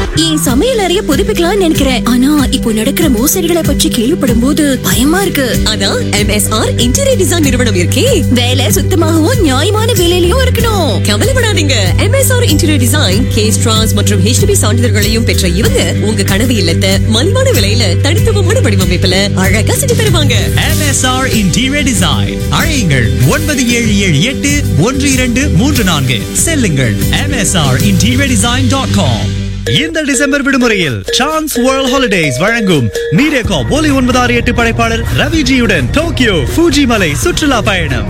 என் சமையல் அறைய புதுப்பிக்கலாம்னு நினைக்கிறேன் ஆனா இப்போ நடக்கிற மோசடிகளை பற்றி கேள்விப்படும் போது பயமா இருக்கு அதான் எம்எஸ்ஆர் இன்டீரியர் டிசைன் நிறுவனம் இருக்கே வேலை சுத்தமாகவும் நியாயமான விலையிலயும் இருக்கணும் கவலைப்படாதீங்க எம்எஸ்ஆர் இன்டீரியர் டிசைன் கேஸ்ட்ராஸ் மற்றும் ஹெச்டிபி சான்றிதழ்களையும் பெற்ற இவங்க உங்க கனவு இல்லத்தை மலிவான விலையில தனித்துவமான வடிவமைப்புல அழகா செஞ்சு தருவாங்க MSR Interior Design அழையுங்கள் ஒன்பது ஏழு ஏழு எட்டு ஒன்று இரண்டு மூன்று நான்கு செல்லுங்கள் MSR Interior Design dot com இந்த டிசம்பர் விடுமுறையில் சான்ஸ் வேர்ல்ட் ஹாலிடேஸ் வழங்கும் மீடியாகா ஒலி ஒன்பதாறு எட்டு படைப்பாளர் ரவிஜியுடன் டோக்கியோ ஃபூஜி மலை சுற்றுலா பயணம்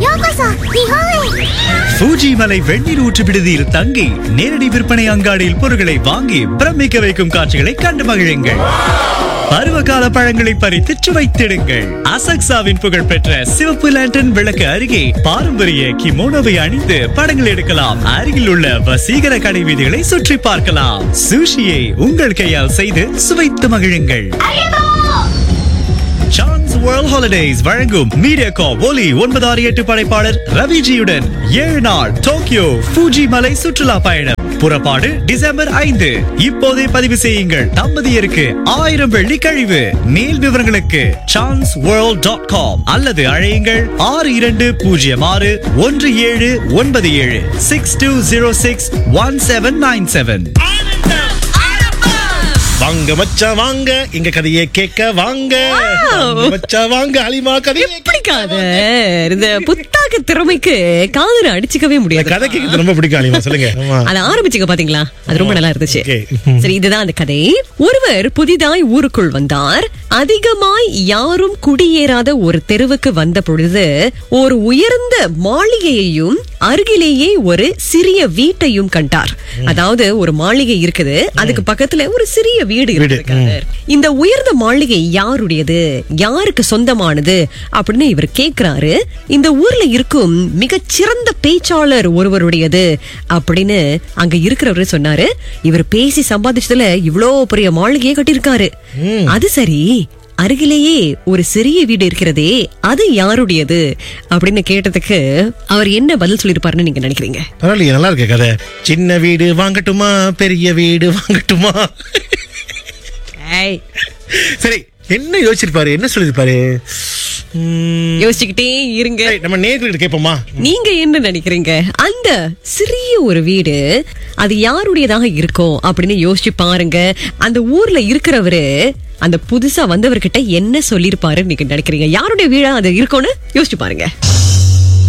ஃபூஜி மலை வெந்நீர் ஊற்று விடுதியில் தங்கி நேரடி விற்பனை அங்காடியில் பொருட்களை வாங்கி பிரமிக்க வைக்கும் காட்சிகளை கண்டு மகிழுங்கள் பருவகால பழங்களை பறித்து சுவைத்திடுங்கள் அசக்சாவின் புகழ்பெற்ற சிவப்பு லேண்டன் விளக்கு அருகே பாரம்பரிய கிமோனோவை அணிந்து படங்கள் எடுக்கலாம் அருகில் உள்ள வசீகர கடை வீதிகளை சுற்றி பார்க்கலாம் சுஷியை உங்கள் கையால் செய்து சுவைத்து மகிழுங்கள் சான்ஸ் வேர்ல்ட் ஹாலிடேஸ் வழங்கும் மீடியா கா ஒலி ஒன்பது ஆறு எட்டு படைப்பாளர் ரவிஜியுடன் ஏழு நாள் டோக்கியோ ஃபூஜி மலை சுற்றுலா பயணம் புறப்பாடு டிசம்பர் ஐந்து இப்போதே பதிவு செய்யுங்கள் தம்பதியருக்கு ஆயிரம் வெள்ளி கழிவு மேல் விவரங்களுக்கு சான்ஸ் வேர்ல்ட் டாட் காம் அல்லது அழையுங்கள் ஆறு இரண்டு பூஜ்ஜியம் ஆறு ஒன்று ஏழு ஒன்பது ஏழு six two zero six one seven nine seven வாங்க மச்சான் வாங்க எங்க கதையை கேட்க வாங்க வாங்க மச்சான் வாங்க ஹலிமா கதையை பிடிக்காத இந்த புத்தாக்க திறமைக்கு காதல அடிச்சுக்கவே இந்த முடியாது கதை கேட்கறது ரொம்ப பிடிக்கும் ஹலிமா சொல்லுங்க ஆமா அத ஆரம்பிச்சுக்க பாத்தீங்களா அது ரொம்ப நல்லா இருந்துச்சு Okay. சரி இதுதான் அந்த கதை ஒருவர் புதிதாய் ஊருக்குள் வந்தார் அதிகமாய் யாரும் குடியேறாத ஒரு தெருவுக்கு வந்த பொழுது ஒரு உயர்ந்த மாளிகையையும் அருகிலேயே ஒரு சிறிய வீட்டையும் கண்டார் அதாவது ஒரு மாளிகை இருக்குது அதுக்கு பக்கத்துல ஒரு சிறிய வீடு வீடு, இருக்கு இந்த உயர்ந்த மாளிகை யாருடையது யாருக்கு சொந்தமானது அப்படின்னு இவர் கேக்குறாரு இந்த ஊர்ல இருக்கும் மிகச் சிறந்த பேச்சாளர் ஒருவருடையது அப்படின்னு அங்க இருக்கிறவரு சொன்னாரு இவர் பேசி சம்பாதிச்சதுல இவ்ளோ பெரிய மாளிகையை கட்டியிருக்காரு அது சரி அருகிலேயே ஒரு சிறிய வீடு இருக்கிறதே அது யாருடையது அப்படின்னு கேட்டதுக்கு அவர் என்ன பதில் சொல்லிருப்பாருன்னு நீங்க நினைக்கிறீங்க பரவாயில்லையே நல்லா இருக்கு கதை சின்ன வீடு வாங்கட்டுமா பெரிய வீடு வாங்கட்டுமா ஏய், சரி என்ன யோசிச்சிருப்பாரு என்ன சொல்லிருப்பாரு உம், யோசிச்சுக்கிட்டே இருங்க சரி, நம்ம நேர்கிட்ட கேட்போமா நீங்க என்ன நினைக்கிறீங்க அந்த சிறிய ஒரு வீடு அது யாருடையதாக இருக்கும் அப்படின்னு யோசிச்சு பாருங்க அந்த ஊர்ல இருக்கிறவரு அந்த புதுசா வந்தவர்கிட்ட என்ன சொல்லிருப்பாருன்னு நீங்க நினைக்கிறீங்க யாருடைய வீடா அது இருக்கும்னு யோசிச்சு பாருங்க